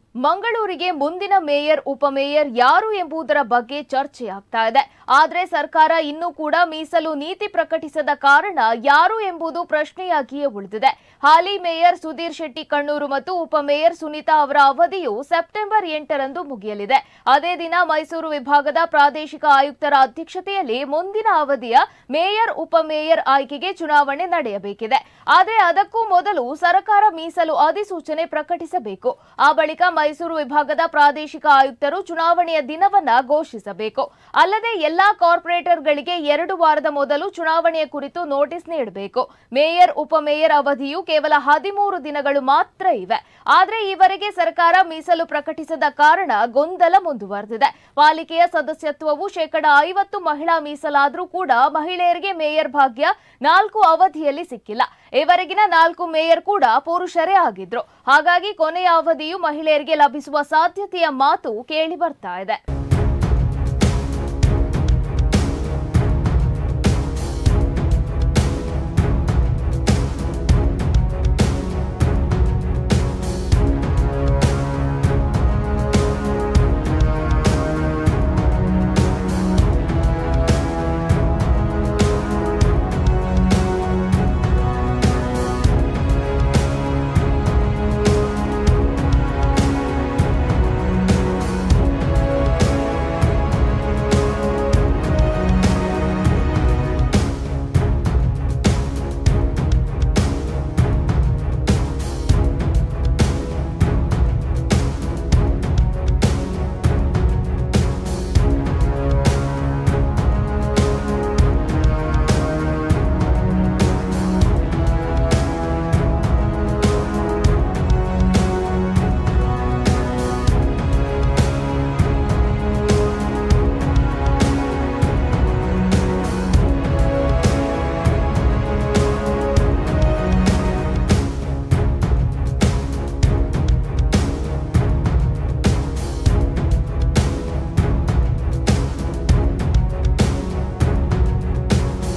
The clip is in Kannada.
ಮಂಗಳೂರಿಗೆ ಮುಂದಿನ ಮೇಯರ್ ಉಪಮೇಯರ್ ಯಾರು ಎಂಬುದರ ಬಗ್ಗೆ ಚರ್ಚೆಯಾಗ್ತಾ ಇದೆ ಆದರೆ ಸರ್ಕಾರ ಇನ್ನೂ ಕೂಡ ಮೀಸಲು ನೀತಿ ಪ್ರಕಟಿಸದ ಕಾರಣ ಯಾರು ಎಂಬುದು ಪ್ರಶ್ನೆಯಾಗಿಯೇ ಉಳಿದಿದೆ ಹಾಲಿ ಮೇಯರ್ ಸುಧೀರ್ ಶೆಟ್ಟಿ ಕಣ್ಣೂರು ಮತ್ತು ಉಪಮೇಯರ್ ಸುನೀತಾ ಅವರ ಅವಧಿಯು ಸೆಪ್ಟೆಂಬರ್ ಎಂಟರಂದು ಮುಗಿಯಲಿದೆ ಅದೇ ದಿನ ಮೈಸೂರು ವಿಭಾಗದ ಪ್ರಾದೇಶಿಕ ಆಯುಕ್ತರ ಅಧ್ಯಕ್ಷತೆಯಲ್ಲಿ ಮುಂದಿನ ಅವಧಿಯ ಮೇಯರ್ ಉಪಮೇಯರ್ ಆಯ್ಕೆಗೆ ಚುನಾವಣೆ ನಡೆಯಬೇಕಿದೆ ಆದರೆ ಅದಕ್ಕೂ ಮೊದಲು ಸರ್ಕಾರ ಮೀಸಲು ಅಧಿಸೂಚನೆ ಪ್ರಕಟಿಸಬೇಕು ಆ ಬಳಿಕ ಮೈಸೂರು ವಿಭಾಗದ ಪ್ರಾದೇಶಿಕ ಆಯುಕ್ತರು ಚುನಾವಣೆಯ ದಿನವನ್ನ ಘೋಷಿಸಬೇಕು ಅಲ್ಲದೆ ಎಲ್ಲಾ ಕಾರ್ಪೊರೇಟರ್ಗಳಿಗೆ ಎರಡು ವಾರದ ಮೊದಲು ಚುನಾವಣೆಯ ಕುರಿತು ನೋಟಿಸ್ ನೀಡಬೇಕು ಮೇಯರ್ ಉಪಮೇಯರ್ ಅವಧಿಯು ಕೇವಲ ಹದಿಮೂರು ದಿನಗಳು ಮಾತ್ರ ಇವೆ ಆದ್ರೆ ಈವರೆಗೆ ಸರ್ಕಾರ ಮೀಸಲು ಪ್ರಕಟಿಸದ ಕಾರಣ ಗೊಂದಲ ಮುಂದುವರೆದಿದೆ ಪಾಲಿಕೆಯ ಸದಸ್ಯತ್ವವು ಶೇಕಡ ಐವತ್ತು ಮಹಿಳಾ ಮೀಸಲಾದ್ರೂ ಕೂಡ ಮಹಿಳೆಯರಿಗೆ ಮೇಯರ್ ಭಾಗ್ಯ ನಾಲ್ಕು ಅವಧಿಯಲ್ಲಿ ಸಿಕ್ಕಿಲ್ಲ ಈವರೆಗಿನ ನಾಲ್ಕು ಮೇಯರ್ ಕೂಡ ಪುರುಷರೇ ಆಗಿದ್ರು ಹಾಗಾಗಿ ಕೊನೆಯ ಅವಧಿಯು ಮಹಿಳೆಯರಿಗೆ ಲಭಿಸುವ ಸಾಧ್ಯತೆಯ ಮಾತು ಕೇಳಿ ಬರ್ತಾ ಇದೆ